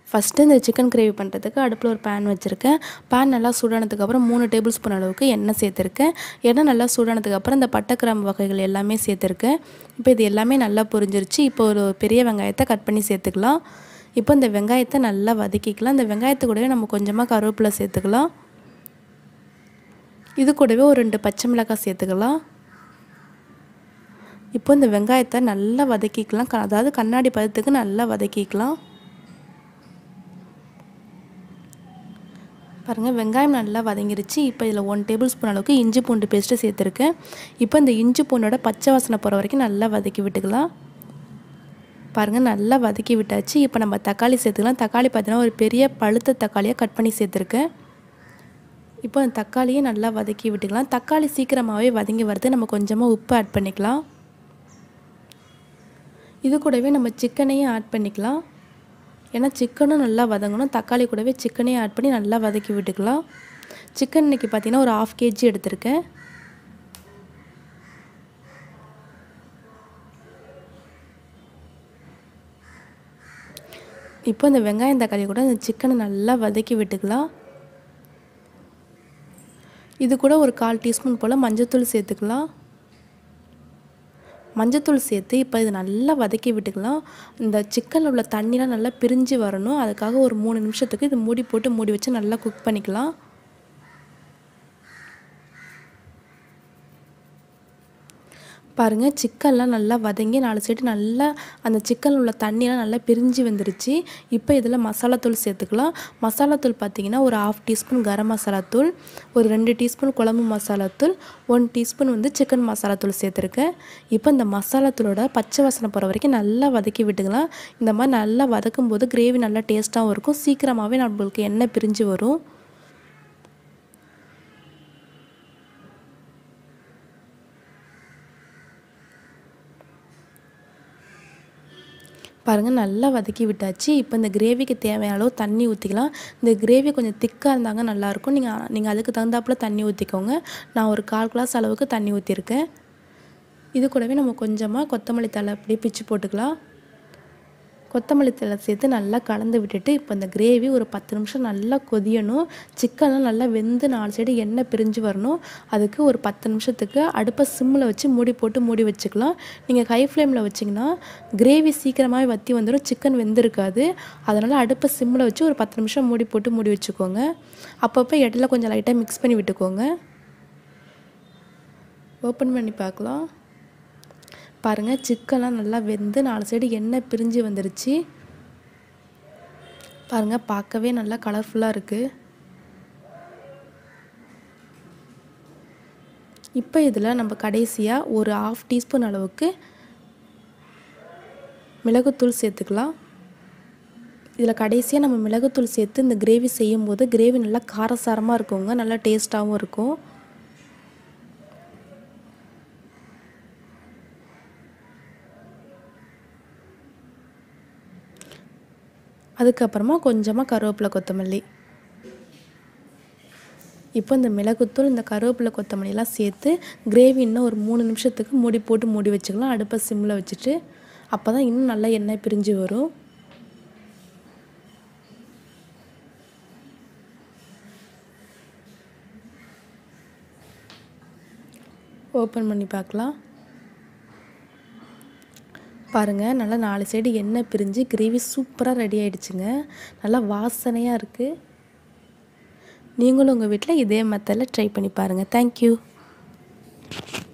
first இந்த chicken gravy பண்ணுறதுக்கு அடுப்பில் ஒரு பேன் வச்சுருக்கேன் பேன் நல்லா சூடானதுக்கப்புறம் மூணு டேபிள் ஸ்பூன் அளவுக்கு எண்ணெய் சேர்த்துருக்கேன் எண்ணெய் நல்லா சூடானதுக்கப்புறம் இந்த பட்டை கிராம்பு வகைகள் எல்லாமே சேர்த்துருக்கேன் இப்போ இது எல்லாமே நல்லா பொரிஞ்சிருச்சு இப்போ ஒரு பெரிய வெங்காயத்தை கட் பண்ணி சேர்த்துக்கலாம் இப்போ இந்த வெங்காயத்தை நல்லா வதக்கிக்கலாம் இந்த வெங்காயத்து கூடவே நம்ம கொஞ்சமாக கருவேப்பிலை சேர்த்துக்கலாம் இது கூடவே ஒரு ரெண்டு பச்சை மிளகாய் சேர்த்துக்கலாம் இப்போ இந்த வெங்காயத்தை நல்லா வதக்கிக்கலாம் க- அதாவது கண்ணாடி பதத்துக்கு நல்லா வதக்கிக்கலாம் பாருங்கள் வெங்காயம் நல்லா வதங்கிருச்சு இப்போ இதில் ஒன் டேபிள் ஸ்பூன் அளவுக்கு இஞ்சி பூண்டு பேஸ்ட்டு சேர்த்துருக்கேன் இப்போ இந்த இஞ்சி பூண்டோட பச்சை வாசனை போகிற வரைக்கும் நல்லா வதக்கி விட்டுக்கலாம் பாருங்கள் நல்லா வதக்கி விட்டாச்சு இப்போ நம்ம தக்காளி சேர்த்துக்கலாம் தக்காளி பார்த்தீங்கன்னா ஒரு பெரிய பழுத்த தக்காளியாக கட் பண்ணி சேர்த்துருக்கேன் இப்போ அந்த தக்காளியை நல்லா வதக்கி விட்டுக்கலாம் தக்காளி சீக்கிரமாகவே வதங்கி வருது நம்ம கொஞ்சமாக உப்பு ஆட் பண்ணிக்கலாம் இது கூடவே நம்ம சிக்கனையும் ஆட் பண்ணிக்கலாம் ஏன்னா சிக்கனும் நல்லா வதங்கணும் தக்காளி கூடவே சிக்கனையும் ஆட் பண்ணி நல்லா வதக்கி விட்டுக்கலாம் சிக்கன் இன்னைக்கு பார்த்தீங்கன்னா ஒரு ஆஃப் கேஜி எடுத்திருக்கேன் இப்போ இந்த வெங்காயம் தக்காளி கூட இந்த சிக்கனை நல்லா வதக்கி விட்டுக்கலாம் இது கூட ஒரு கால் டீஸ்பூன் போல் மஞ்சத்தூள் சேர்த்துக்கலாம் மஞ்சத்தூள் சேர்த்து இப்போ இது நல்லா வதக்கி விட்டுக்கலாம் இந்த சிக்கனில் உள்ள தண்ணிலாம் நல்லா பிரிஞ்சு வரணும் அதுக்காக ஒரு மூணு நிமிஷத்துக்கு இது மூடி போட்டு மூடி வச்சு நல்லா குக் பண்ணிக்கலாம் பாருங்கள் சிக்கன்லாம் நல்லா வதங்கி நாலு சைடு நல்லா அந்த சிக்கனில் உள்ள தண்ணியெலாம் நல்லா பிரிஞ்சு வந்துருச்சு இப்போ இதில் மசாலாத்தூள் சேர்த்துக்கலாம் மசாலாத்தூள் பார்த்தீங்கன்னா ஒரு ஆஃப் டீஸ்பூன் கரம் மசாலாத்தூள் ஒரு ரெண்டு டீஸ்பூன் குழம்பு மசாலாத்தூள் ஒன் டீஸ்பூன் வந்து சிக்கன் மசாலாத்தூள் சேர்த்துருக்கேன் இப்போ இந்த மசாலாத்தூளோட பச்சை வாசனை போகிற வரைக்கும் நல்லா வதக்கி விட்டுக்கலாம் இந்த மாதிரி நல்லா வதக்கும் போது கிரேவி நல்லா டேஸ்ட்டாகவும் இருக்கும் சீக்கிரமாகவே நம்மளுக்கு எண்ணெய் பிரிஞ்சு வரும் பாருங்கள் நல்லா வதக்கி விட்டாச்சு இப்போ இந்த கிரேவிக்கு தேவையான அளவு தண்ணி ஊற்றிக்கலாம் இந்த கிரேவி கொஞ்சம் திக்காக இருந்தாங்க நல்லாயிருக்கும் நீங்கள் நீங்கள் அதுக்கு தகுந்தாப்புல தண்ணி ஊற்றிக்கோங்க நான் ஒரு கால் கிளாஸ் அளவுக்கு தண்ணி ஊற்றிருக்கேன் இது கூடவே நம்ம கொஞ்சமாக கொத்தமல்லி தழை அப்படியே பிச்சு போட்டுக்கலாம் கொத்தமல்லி தழை சேர்த்து நல்லா கலந்து விட்டுட்டு இப்போ இந்த கிரேவி ஒரு பத்து நிமிஷம் நல்லா கொதியணும் சிக்கன்லாம் நல்லா வெந்து நாலு சைடு எண்ணெய் பிரிஞ்சு வரணும் அதுக்கு ஒரு பத்து நிமிஷத்துக்கு அடுப்பை சிம்மில் வச்சு மூடி போட்டு மூடி வச்சுக்கலாம் நீங்கள் ஹை ஃப்ளேமில் வச்சிங்கன்னா கிரேவி சீக்கிரமாகவே வற்றி வந்துடும் சிக்கன் வெந்திருக்காது அதனால் அடுப்பை சிம்மில் வச்சு ஒரு பத்து நிமிஷம் மூடி போட்டு மூடி வச்சுக்கோங்க அப்பப்போ இடையில கொஞ்சம் லைட்டாக மிக்ஸ் பண்ணி விட்டுக்கோங்க ஓப்பன் பண்ணி பார்க்கலாம் பாருங்கள் சிக்கன்லாம் நல்லா வெந்து நாலு சைடு எண்ணெய் பிரிஞ்சு வந்துருச்சு பாருங்கள் பார்க்கவே நல்லா கலர்ஃபுல்லாக இருக்குது இப்போ இதில் நம்ம கடைசியாக ஒரு ஆஃப் டீஸ்பூன் அளவுக்கு மிளகுத்தூள் சேர்த்துக்கலாம் இதில் கடைசியாக நம்ம மிளகுத்தூள் சேர்த்து இந்த கிரேவி செய்யும்போது கிரேவி நல்லா காரசாரமாக இருக்குங்க நல்லா டேஸ்ட்டாகவும் இருக்கும் அதுக்கப்புறமா கொஞ்சமாக கருவேப்பிலை கொத்தமல்லி இப்போ இந்த மிளகுத்தூள் இந்த கருவேப்பிலை கொத்தமல்லிலாம் சேர்த்து கிரேவி இன்னும் ஒரு மூணு நிமிஷத்துக்கு மூடி போட்டு மூடி வச்சுக்கலாம் அடுப்பை சிம்மில் வச்சுட்டு அப்போ தான் இன்னும் நல்லா எண்ணெய் பிரிஞ்சு வரும் ஓப்பன் பண்ணி பார்க்கலாம் பாருங்கள் நல்லா நாலு சைடு எண்ணெய் பிரிஞ்சு கிரேவி சூப்பராக ரெடி ஆயிடுச்சுங்க நல்லா வாசனையாக இருக்குது நீங்களும் உங்கள் வீட்டில் இதே மெத்தடில் ட்ரை பண்ணி பாருங்கள் தேங்க்யூ